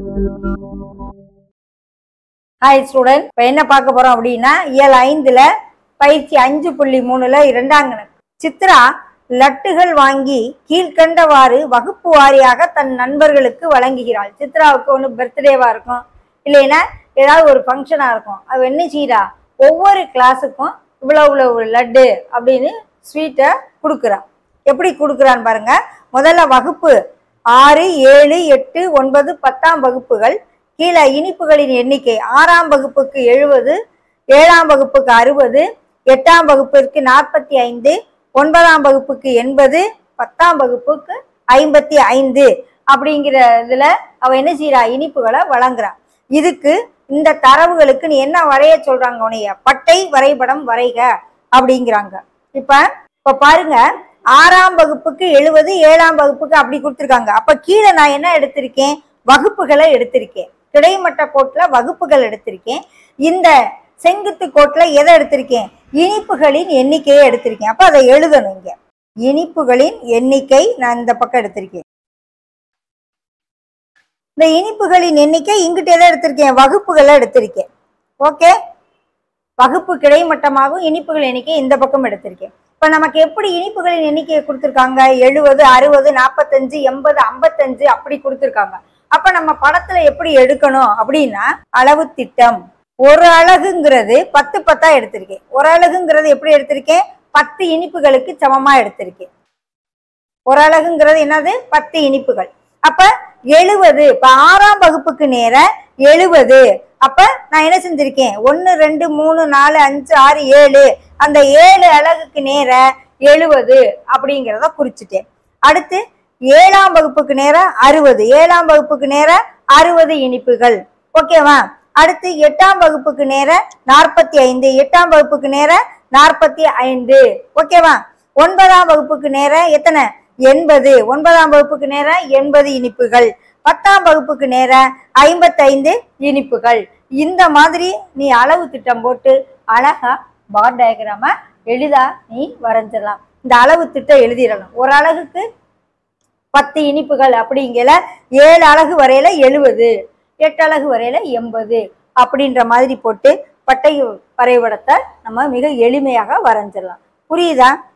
hi student இப்போ என்ன பார்க்க போறோம் அப்படின்னா இயல் ஐந்துல பயிற்சி அஞ்சு புள்ளி மூணுல இரண்டாம் கணக்கு சித்ரா லட்டுகள் வாங்கி கீழ்கண்டவாறு வகுப்பு வாரியாக தன் நண்பர்களுக்கு வழங்குகிறாள் சித்ராவுக்கு ஒன்று பர்த்டேவா இருக்கும் இல்லைன்னா ஏதாவது ஒரு ஃபங்க்ஷனா இருக்கும் அவ என்ன செய்றா ஒவ்வொரு கிளாஸுக்கும் இவ்வளவு இவ்வளவு லட்டு அப்படின்னு ஸ்வீட்டை கொடுக்குறா எப்படி கொடுக்குறான்னு பாருங்க முதல்ல வகுப்பு ஆறு ஏழு எட்டு ஒன்பது பத்தாம் வகுப்புகள் கீழே இனிப்புகளின் எண்ணிக்கை ஆறாம் வகுப்புக்கு எழுபது ஏழாம் வகுப்புக்கு அறுபது எட்டாம் வகுப்பிற்கு நாற்பத்தி ஐந்து ஒன்பதாம் வகுப்புக்கு எண்பது பத்தாம் வகுப்புக்கு ஐம்பத்தி ஐந்து அப்படிங்கிற இதுல அவ என்ன செய்றா இனிப்புகளை வழங்குறா இதுக்கு இந்த தரவுகளுக்கு நீ என்ன வரைய சொல்றாங்க உனைய பட்டை வரைபடம் வரைக அப்படிங்கிறாங்க இப்ப இப்ப பாருங்க ஆறாம் வகுப்புக்கு எழுபது ஏழாம் வகுப்புக்கு அப்படி கொடுத்துருக்காங்க அப்ப கீழே நான் என்ன எடுத்திருக்கேன் வகுப்புகளை எடுத்திருக்கேன் கிடைமட்ட கோட்டுல வகுப்புகள் எடுத்திருக்கேன் இந்த செங்குத்து கோட்டுல எதை எடுத்திருக்கேன் இனிப்புகளின் எண்ணிக்கையை எடுத்திருக்கேன் அப்ப அதை எழுதணும் இங்க இனிப்புகளின் எண்ணிக்கை நான் இந்த பக்கம் எடுத்திருக்கேன் இந்த இனிப்புகளின் எண்ணிக்கை இங்கிட்ட எதை எடுத்திருக்கேன் வகுப்புகளை எடுத்திருக்கேன் ஓகே வகுப்பு கிடைமட்டமாகவும் இனிப்புகள் எண்ணிக்கை இந்த பக்கம் எடுத்திருக்கேன் இப்ப நமக்கு எப்படி இனிப்புகளின் எண்ணிக்கையை கொடுத்துருக்காங்க எழுபது அறுபது நாற்பத்தஞ்சு எண்பது ஐம்பத்தஞ்சு அப்படி கொடுத்துருக்காங்க அப்ப நம்ம படத்துல எப்படி எடுக்கணும் அப்படின்னா அளவு திட்டம் ஒரு அலகுங்கிறது பத்து பத்தா எடுத்திருக்கேன் ஒரு அலகுங்கிறது எப்படி எடுத்திருக்கேன் பத்து இனிப்புகளுக்கு சமமா எடுத்திருக்கேன் ஒரு அலகுங்கிறது என்னது பத்து இனிப்புகள் அப்ப எழுபது இப்ப ஆறாம் வகுப்புக்கு நேர எழுபது அப்ப நான் என்ன செஞ்சிருக்கேன் ஒன்னு ரெண்டு மூணு நாலு அஞ்சு ஆறு ஏழு அந்த ஏழு அலகுக்கு நேர எழுபது அப்படிங்கிறத குறிச்சிட்டேன் அடுத்து ஏழாம் வகுப்புக்கு நேர அறுபது ஏழாம் வகுப்புக்கு நேர அறுபது இனிப்புகள் ஓகேவா அடுத்து எட்டாம் வகுப்புக்கு நேர நாற்பத்தி ஐந்து எட்டாம் வகுப்புக்கு நேர நாற்பத்தி ஐந்து ஓகேவா ஒன்பதாம் வகுப்புக்கு நேர எத்தனை எண்பது ஒன்பதாம் வகுப்புக்கு நேர எண்பது இனிப்புகள் பத்தாம் வகுப்புக்கு நேர ஐம்பத்தைந்து இனிப்புகள் இந்த மாதிரி நீ அளவு திட்டம் போட்டு அழகா பார் டயக்ராம எளிதா நீ வரைஞ்சிடலாம் இந்த அளவு திட்டம் எழுதிடலாம் ஒரு அழகுக்கு பத்து இனிப்புகள் அப்படிங்கிற ஏழு அலகு வரையில எழுபது எட்டு அலகு வரையில எண்பது அப்படின்ற மாதிரி போட்டு பட்டை வரைபடத்தை நம்ம மிக எளிமையாக வரைஞ்சிடலாம் புரியுதா